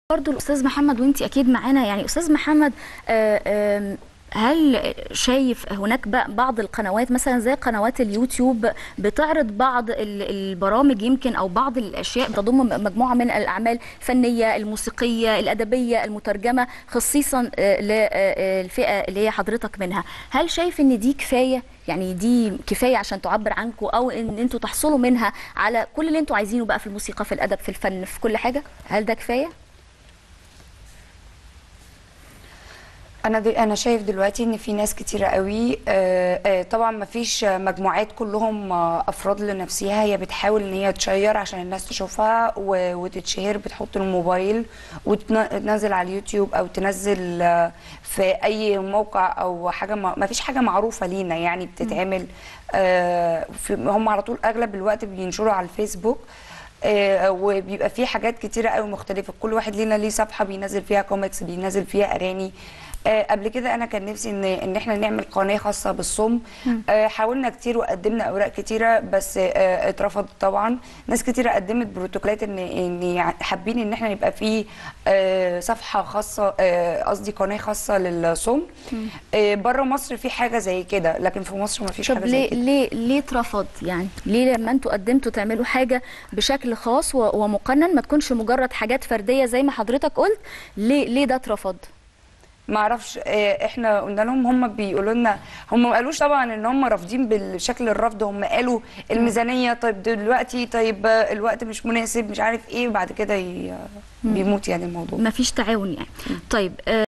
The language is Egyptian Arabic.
برضو الاستاذ محمد وانت اكيد معانا يعني استاذ محمد آه، آم، هل شايف هناك بقى بعض القنوات مثلا زي قنوات اليوتيوب بتعرض بعض ال- البرامج يمكن او بعض الاشياء بتضم مجموعه من الاعمال الفنيه الموسيقيه الادبيه المترجمه خصيصا للفئه اللي هي حضرتك منها هل شايف ان دي كفايه يعني دي كفايه عشان تعبر عنكم او ان انتوا تحصلوا منها على كل اللي انتوا عايزينه بقى في الموسيقى في الادب في الفن في كل حاجه هل ده كفايه انا دي انا شايف دلوقتي ان في ناس كتيره قوي آه، آه، طبعا ما فيش مجموعات كلهم آه، افراد لنفسها هي بتحاول ان هي تشير عشان الناس تشوفها و- وتتشهر بتحط الموبايل وتنزل على اليوتيوب او تنزل آه، في اي موقع او حاجه ما ما فيش حاجه معروفه لينا يعني بتتعمل آه، في- هم على طول اغلب الوقت بينشروا على الفيسبوك آه، وبيبقى في حاجات كتيرة قوي مختلفة كل واحد لينا ليه صفحة بينزل فيها كوميكس بينزل فيها أغاني آه، قبل كده انا كان نفسي ان ان احنا نعمل قناه خاصه بالصم آه، حاولنا كتير وقدمنا اوراق كتيره بس آه، اترفضت طبعا ناس كتيره قدمت بروتوكولات ان ان يع- حابين ان احنا يبقى في آه، صفحه خاصه آه، قصدي قناه خاصه للصم بره مصر في حاجه زي كده لكن في مصر ما فيش طب حاجه زي ليه كده ليه ليه اترفض يعني ليه لما انتوا قدمتوا تعملوا حاجه بشكل خاص و- ومقنن ما تكونش مجرد حاجات فرديه زي ما حضرتك قلت ليه ليه ده اترفض ما اعرفش آه، احنا قلنا لهم هم بيقولوا لنا هم ما قالوش طبعا ان هم رافضين بالشكل الرفض هم قالوا الميزانيه طيب دلوقتي طيب آه، الوقت مش مناسب مش عارف ايه وبعد كده ي- بيموت يعني الموضوع ما فيش تعاون يعني طيب آه،